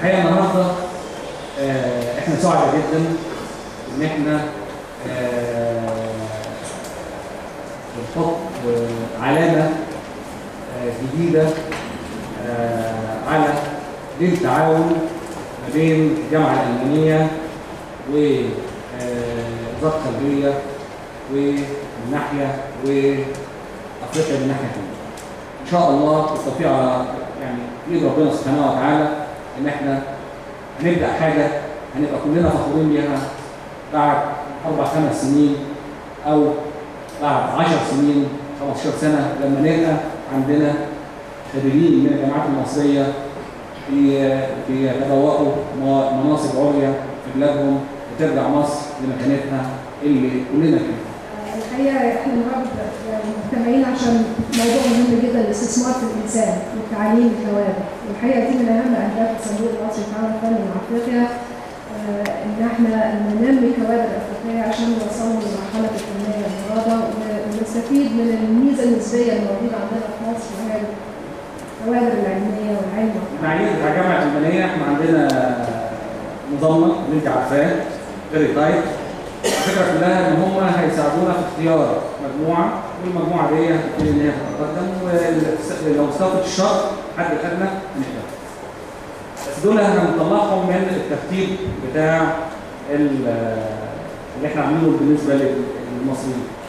الحقيقه النهارده آه، احنا سعداء جدا ان احنا آه، بنحط آه، علامه آه، جديده آه، على للتعاون ما بين الجامعه الالمانيه ووزاره الخارجيه والناحيه وافريقيا من ناحيه ثانيه. ان شاء الله بالتوفيق على يعني بايد ربنا سبحانه وتعالى ان احنا هنبدا حاجه هنبقى كلنا فخورين بيها بعد اربع خمس سنين او بعد 10 سنين 15 سنه لما نلقى عندنا خريجين من الجامعات المصريه في في يتبوأوا مناصب عليا في بلادهم وترجع مصر لمكانتها اللي كلنا فيها. الحقيقه احنا النهارده مجتمعين عشان موضوع مهم جدا الاستثمار في الانسان وتعليم الكوادر والحقيقه دي من اهم اهداف الصندوق المصري للتعاون الفني مع افريقيا آه، ان احنا ننمي كوادر افريقيه عشان نوصلهم لمرحله التنميه المرادة ونستفيد من الميزه النسبيه الموجوده عندنا في مصر وهي الكوادر العلميه والعلم المعايير بتاع الجامعه الالمانيه احنا عندنا نظامنا اللي انت عارفاه فيري تايت الفكره كلها ان هم هيساعدونا في اختيار مجموعه والمجموعه دي هتبتدي ان هي تتقدم ولو استوفت الشرط حد الادنى هنقبل بس دول هنطلعهم من الترتيب بتاع ال- اللي احنا عاملينه بالنسبه للمصريين